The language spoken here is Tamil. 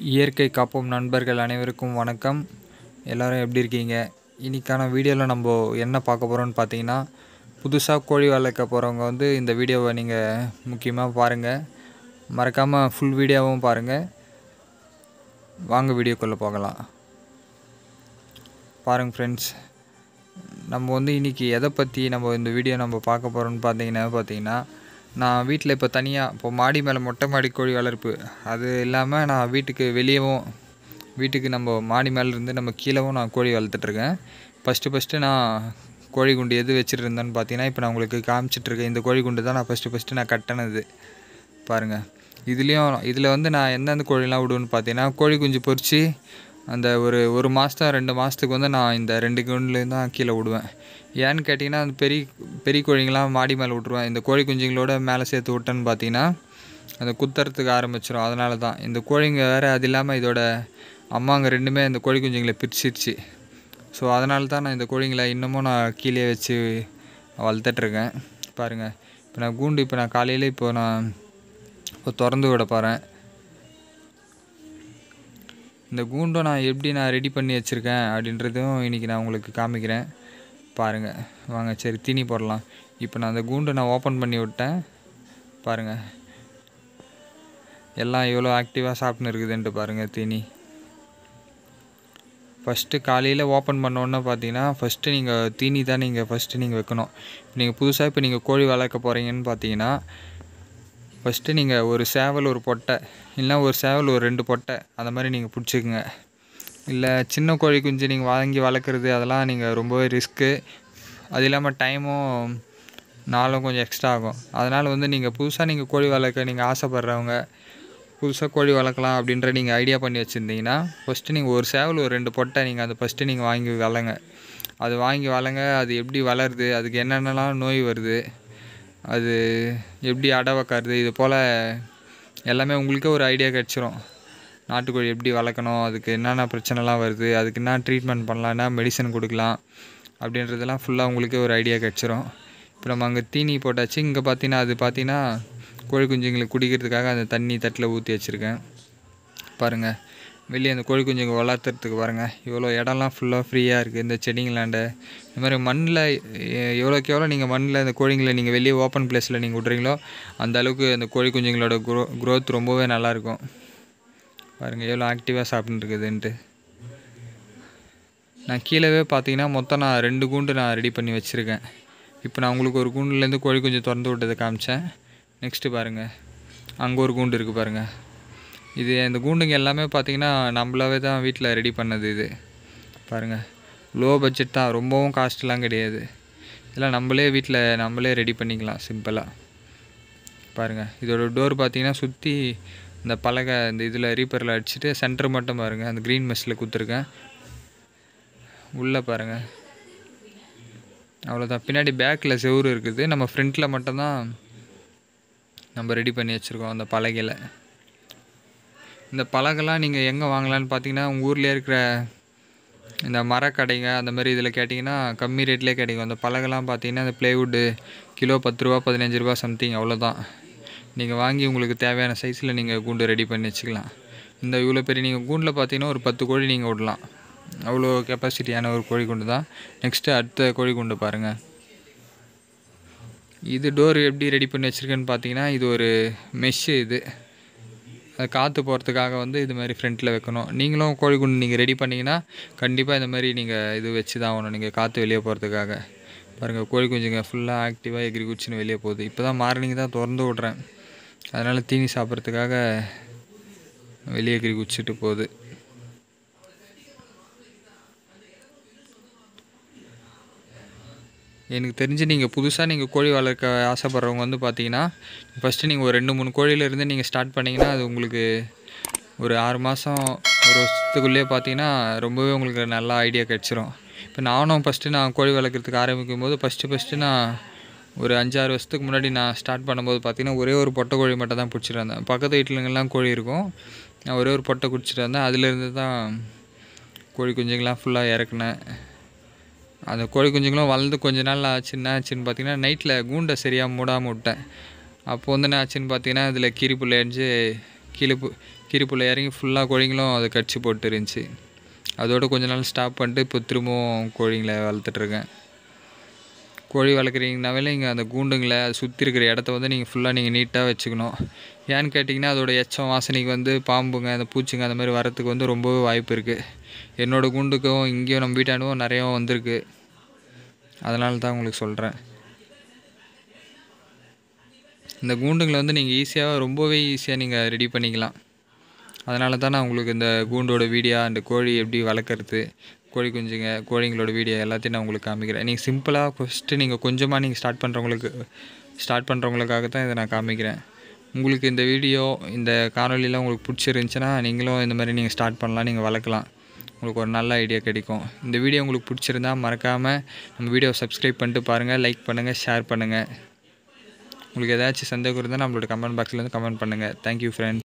இயற்கை காப்போம் நண்பர்கள் அனைவருக்கும் வணக்கம் எல்லோரும் எப்படி இருக்கீங்க இன்றைக்கான வீடியோவில் நம்ம என்ன பார்க்க போகிறோம்னு பார்த்தீங்கன்னா புதுசாக கோழி வளர்க்க போகிறவங்க வந்து இந்த வீடியோவை நீங்கள் முக்கியமாக பாருங்கள் மறக்காமல் ஃபுல் வீடியோவும் பாருங்கள் வாங்க வீடியோக்குள்ளே போகலாம் பாருங்கள் ஃப்ரெண்ட்ஸ் நம்ம வந்து இன்றைக்கி எதை பற்றி நம்ம இந்த வீடியோ நம்ம பார்க்க போகிறோம்னு பார்த்தீங்கன்னா பார்த்தீங்கன்னா நான் வீட்டில் இப்போ தனியாக இப்போ மாடி மேலே மொட்டை மாடி கோழி வளர்ப்பு அது இல்லாமல் நான் வீட்டுக்கு வெளியவும் வீட்டுக்கு நம்ம மாடி மேலே இருந்து நம்ம கீழவும் நான் கோழி வளர்த்துட்ருக்கேன் ஃபஸ்ட்டு ஃபஸ்ட்டு நான் கோழி குண்டு எது வச்சுட்டு இருந்தேன்னு பார்த்தீங்கன்னா இப்போ நான் உங்களுக்கு காமிச்சிட்ருக்கேன் இந்த கோழி குண்டு தான் நான் ஃபஸ்ட்டு ஃபஸ்ட்டு நான் கட்டினது பாருங்கள் இதுலேயும் இதில் வந்து நான் எந்தெந்த கோழிலாம் விடுவேன்னு பார்த்தீங்கன்னா கோழி குஞ்சு பொரித்து அந்த ஒரு ஒரு மாதம் ரெண்டு மாதத்துக்கு வந்து நான் இந்த ரெண்டு குண்டுலேருந்து தான் கீழே விடுவேன் ஏன்னு கேட்டிங்கன்னா அந்த பெரிய பெரிய கோழிங்களாம் மாடி மேலே விட்ருவேன் இந்த கோழி குஞ்சுங்களோட மேலே சேர்த்து விட்டேன்னு பார்த்தீங்கன்னா அந்த குத்துறதுக்கு ஆரம்பிச்சிடும் அதனால தான் இந்த கோழிங்க வேறு அது இல்லாமல் இதோட அம்மாங்க ரெண்டுமே இந்த கோழி குஞ்சுங்களை பிரிச்சிருச்சு ஸோ அதனால தான் நான் இந்த கோழிங்களை இன்னமும் நான் கீழே வச்சு வளர்த்துட்ருக்கேன் பாருங்கள் இப்போ நான் கூண்டு இப்போ நான் காலையில் இப்போ நான் இப்போ திறந்து விட போகிறேன் இந்த கூண்டும் நான் எப்படி நான் ரெடி பண்ணி வச்சுருக்கேன் அப்படின்றதும் இன்றைக்கி நான் உங்களுக்கு காமிக்கிறேன் பாருங்கள் வாங்க சரி தீனி போடலாம் இப்போ நான் அந்த கூண்டை நான் ஓப்பன் பண்ணி விட்டேன் பாருங்கள் எல்லாம் எவ்வளோ ஆக்டிவாக சாப்பிட்னு இருக்குதுன்ட்டு பாருங்கள் தீனி ஃபஸ்ட்டு காலையில் ஓப்பன் பண்ணோன்னே பார்த்தீங்கன்னா ஃபஸ்ட்டு நீங்கள் தீனி தான் நீங்கள் ஃபஸ்ட்டு நீங்கள் வைக்கணும் இப்போ நீங்கள் புதுசாக இப்போ நீங்கள் கோழி வளர்க்க போகிறீங்கன்னு பார்த்தீங்கன்னா ஃபஸ்ட்டு நீங்கள் ஒரு சேவல் ஒரு பொட்டை இல்லைனா ஒரு சேவல் ஒரு ரெண்டு பொட்டை அந்த மாதிரி நீங்கள் பிடிச்சிக்குங்க இல்லை சின்ன கோழி குஞ்சு நீங்கள் வாங்கி வளர்க்குறது அதெல்லாம் நீங்கள் ரொம்பவே ரிஸ்க்கு அது இல்லாமல் டைமும் நாளும் கொஞ்சம் எக்ஸ்ட்ரா ஆகும் அதனால் வந்து நீங்கள் புதுசாக நீங்கள் கோழி வளர்க்க நீங்கள் ஆசைப்பட்றவங்க புதுசாக கோழி வளர்க்கலாம் அப்படின்ற நீங்கள் ஐடியா பண்ணி வச்சுருந்தீங்கன்னா ஃபஸ்ட்டு நீங்கள் ஒரு சேவல் ஒரு ரெண்டு பொட்டை நீங்கள் அதை ஃபஸ்ட்டு நீங்கள் வாங்கி வளங்க அது வாங்கி வளங்க அது எப்படி வளருது அதுக்கு என்னென்னலாம் நோய் வருது அது எப்படி அடை வைக்கிறது இது போல் எல்லாமே உங்களுக்கே ஒரு ஐடியா கிடச்சிரும் நாட்டுக்கோழி எப்படி வளர்க்கணும் அதுக்கு என்னென்ன பிரச்சனைலாம் வருது அதுக்கு என்ன ட்ரீட்மெண்ட் பண்ணலாம் என்ன மெடிசன் கொடுக்கலாம் அப்படின்றதெல்லாம் ஃபுல்லாக உங்களுக்கே ஒரு ஐடியா கிடச்சிரும் இப்போ நம்ம அங்கே தீனி போட்டாச்சு இங்கே பார்த்தீங்கன்னா அது பார்த்தீங்கன்னா கோழி குஞ்சுங்களுக்கு குடிக்கிறதுக்காக அந்த தண்ணி தட்டில் ஊற்றி வச்சுருக்கேன் பாருங்கள் வெளியே அந்த கோழி குஞ்சுங்க வளர்த்துறதுக்கு பாருங்கள் இவ்வளோ இடம்லாம் ஃபுல்லாக ஃப்ரீயாக இருக்குது இந்த செடிங்களாண்ட இந்த மாதிரி மண்ணில் எவ்வளோக்கு எவ்வளோ நீங்கள் மண்ணில் இந்த கோழிங்களை நீங்கள் வெளியே ஓப்பன் பிளேஸில் நீங்கள் விட்றீங்களோ அந்த அளவுக்கு அந்த கோழி குஞ்சுங்களோட க்ரோ க்ரோத் ரொம்பவே நல்லாயிருக்கும் பாருங்கள் எவ்வளோ ஆக்டிவாக சாப்பிட்டு இருக்குதுன்ட்டு நான் கீழவே பார்த்தீங்கன்னா மொத்தம் நான் ரெண்டு கூண்டு நான் ரெடி பண்ணி வச்சுருக்கேன் இப்போ நான் உங்களுக்கு ஒரு கூண்டுலேருந்து கோழி குஞ்சு திறந்து விட்டதை காமிச்சேன் நெக்ஸ்ட்டு பாருங்கள் அங்கே ஒரு கூண்டு இருக்குது பாருங்கள் இது இந்த கூண்டுங்க எல்லாமே பார்த்தீங்கன்னா நம்மளாவே தான் வீட்டில் ரெடி பண்ணது இது பாருங்கள் லோ பட்ஜெட் தான் ரொம்பவும் காஸ்ட்லாம் கிடையாது இதெல்லாம் நம்மளே வீட்டில் நம்மளே ரெடி பண்ணிக்கலாம் சிம்பிளாக பாருங்கள் இதோட டோர் பார்த்தீங்கன்னா சுற்றி இந்த பலகை இந்த இதில் ரீப்பரில் அடிச்சுட்டு சென்டர் மட்டும் பாருங்கள் அந்த க்ரீன் மெஸ்ஸில் கொடுத்துருக்கேன் உள்ளே பாருங்கள் அவ்வளோதான் பின்னாடி பேக்கில் செவுறு இருக்குது நம்ம ஃப்ரண்ட்டில் மட்டும்தான் நம்ம ரெடி பண்ணி வச்சுருக்கோம் அந்த பலகையில் இந்த பலகைலாம் நீங்கள் எங்கே வாங்கலான்னு பார்த்தீங்கன்னா உங்கள் ஊர்லேயே இருக்கிற இந்த மரக்கடைங்க அந்த மாதிரி இதில் கேட்டிங்கன்னா கம்மி ரேட்லேயே கிடைக்கும் அந்த பலகைலாம் பார்த்தீங்கன்னா அந்த ப்ளேவுட்டு கிலோ பத்து ரூபா பதினஞ்சு ரூபா சம்திங் அவ்வளோதான் நீங்கள் வாங்கி உங்களுக்கு தேவையான சைஸில் நீங்கள் கூண்டு ரெடி பண்ணி வச்சுக்கலாம் இந்த இவ்வளோ பெரிய நீங்கள் கூண்டில் பார்த்தீங்கன்னா ஒரு பத்து கோழி நீங்கள் விடலாம் அவ்வளோ கெப்பாசிட்டியான ஒரு கோழி குண்டு தான் நெக்ஸ்ட்டு அடுத்த கோழி குண்டு பாருங்கள் இது டோர் எப்படி ரெடி பண்ணி வச்சுருக்கேன்னு பார்த்தீங்கன்னா இது ஒரு மெஷ்ஷு இது அது காற்று போகிறதுக்காக வந்து இது மாதிரி ஃப்ரண்ட்டில் வைக்கணும் நீங்களும் கோழி குண்டு நீங்கள் ரெடி பண்ணிங்கன்னா கண்டிப்பாக இந்த மாதிரி நீங்கள் இது வச்சு தான் ஆகணும் நீங்கள் காற்று வெளியே போகிறதுக்காக பாருங்கள் கோழி குஞ்சுங்க ஃபுல்லாக ஆக்டிவாக எகிரி குச்சின்னு வெளியே போகுது இப்போ தான் மார்னிங் தான் திறந்து விட்றேன் அதனால் தீனி சாப்பிட்றதுக்காக வெளியே எகிரி குச்சிட்டு போகுது எனக்கு தெரிஞ்சு நீங்கள் புதுசாக நீங்கள் கோழி வளர்க்க ஆசைப்பட்றவங்க வந்து பார்த்தீங்கன்னா ஃபஸ்ட்டு நீங்கள் ஒரு ரெண்டு மூணு கோழியிலேருந்து நீங்கள் ஸ்டார்ட் பண்ணிங்கன்னா அது உங்களுக்கு ஒரு ஆறு மாதம் ஒரு வருஷத்துக்குள்ளேயே பார்த்தீங்கன்னா ரொம்பவே உங்களுக்கு நல்லா ஐடியா கிடச்சிரும் இப்போ நானும் ஃபஸ்ட்டு நான் கோழி வளர்க்குறதுக்கு ஆரம்பிக்கும் போது ஃபஸ்ட்டு ஃபஸ்ட்டு நான் ஒரு அஞ்சாறு வருஷத்துக்கு முன்னாடி நான் ஸ்டார்ட் பண்ணும்போது பார்த்தீங்கன்னா ஒரே ஒரு பொட்டை கோழி மட்டும் தான் பிடிச்சிட்டு வந்தேன் பக்கத்து வீட்டிலங்கெல்லாம் கோழி இருக்கும் நான் ஒரே ஒரு பொட்டை குடிச்சிட்டு வந்தேன் அதுலேருந்து தான் கோழி குஞ்சுங்கெல்லாம் ஃபுல்லாக இறக்குனேன் அந்த கோழி குஞ்சுங்களும் வளர்ந்து கொஞ்ச நாள் ஆச்சு என்ன ஆச்சுன்னு பார்த்தீங்கன்னா நைட்டில் கூண்டை சரியாக மூடாமல் விட்டேன் அப்போ வந்து என்ன ஆச்சுன்னு பார்த்தீங்கன்னா இதில் கீரி புள்ளை அடிஞ்சு கீழே பு கீரிப்புள்ள இறங்கி ஃபுல்லாக கோழிங்களும் அதை கடிச்சு போட்டு இருந்துச்சு அதோட கொஞ்ச நாள் ஸ்டாப் பண்ணிட்டு இப்போ திரும்பவும் கோழிங்களை வளர்த்துட்ருக்கேன் கோழி வளர்க்குறீங்கனாவே இங்கே அந்த கூண்டுங்களை அது சுற்றி இருக்கிற இடத்த வந்து நீங்கள் ஃபுல்லாக நீங்கள் நீட்டாக வச்சுக்கணும் ஏன்னு கேட்டிங்கன்னா அதோட எச்சம் வாசனைக்கு வந்து பாம்புங்க அந்த பூச்சிங்க அந்த மாதிரி வரத்துக்கு வந்து ரொம்பவே வாய்ப்பு இருக்குது என்னோடய கூண்டுக்கும் இங்கேயும் நம்ம வீட்டாண்டுக்கும் நிறையா வந்திருக்கு அதனால தான் உங்களுக்கு சொல்கிறேன் இந்த கூண்டுங்களை வந்து நீங்கள் ஈஸியாக ரொம்பவே ஈஸியாக நீங்கள் ரெடி பண்ணிக்கலாம் அதனால தான் நான் உங்களுக்கு இந்த கூண்டோட வீடியோ அந்த கோழி எப்படி வளர்க்குறது கோழி குஞ்சுங்க கோழிங்களோட வீடியோ எல்லாத்தையும் நான் உங்களுக்கு காமிக்கிறேன் நீங்கள் சிம்பிளாக ஃபஸ்ட்டு நீங்கள் கொஞ்சமாக நீங்கள் ஸ்டார்ட் பண்ணுறவங்களுக்கு ஸ்டார்ட் பண்ணுறவங்களுக்காக தான் இதை நான் காமிக்கிறேன் உங்களுக்கு இந்த வீடியோ இந்த காணொலியெலாம் உங்களுக்கு பிடிச்சிருந்துச்சுன்னா நீங்களும் இந்த மாதிரி நீங்கள் ஸ்டார்ட் பண்ணலாம் நீங்கள் வளர்க்கலாம் உங்களுக்கு ஒரு நல்ல ஐடியா கிடைக்கும் இந்த வீடியோ உங்களுக்கு பிடிச்சிருந்தா மறக்காமல் நம்ம வீடியோ சப்ஸ்கிரைப் பண்ணிட்டு பாருங்கள் லைக் பண்ணுங்கள் ஷேர் பண்ணுங்கள் உங்களுக்கு ஏதாச்சும் சந்தேகம் இருந்தால் நம்மளோட கமெண்ட் பாக்ஸில் வந்து கமெண்ட் பண்ணுங்கள் தேங்க்யூ ஃப்ரெண்ட்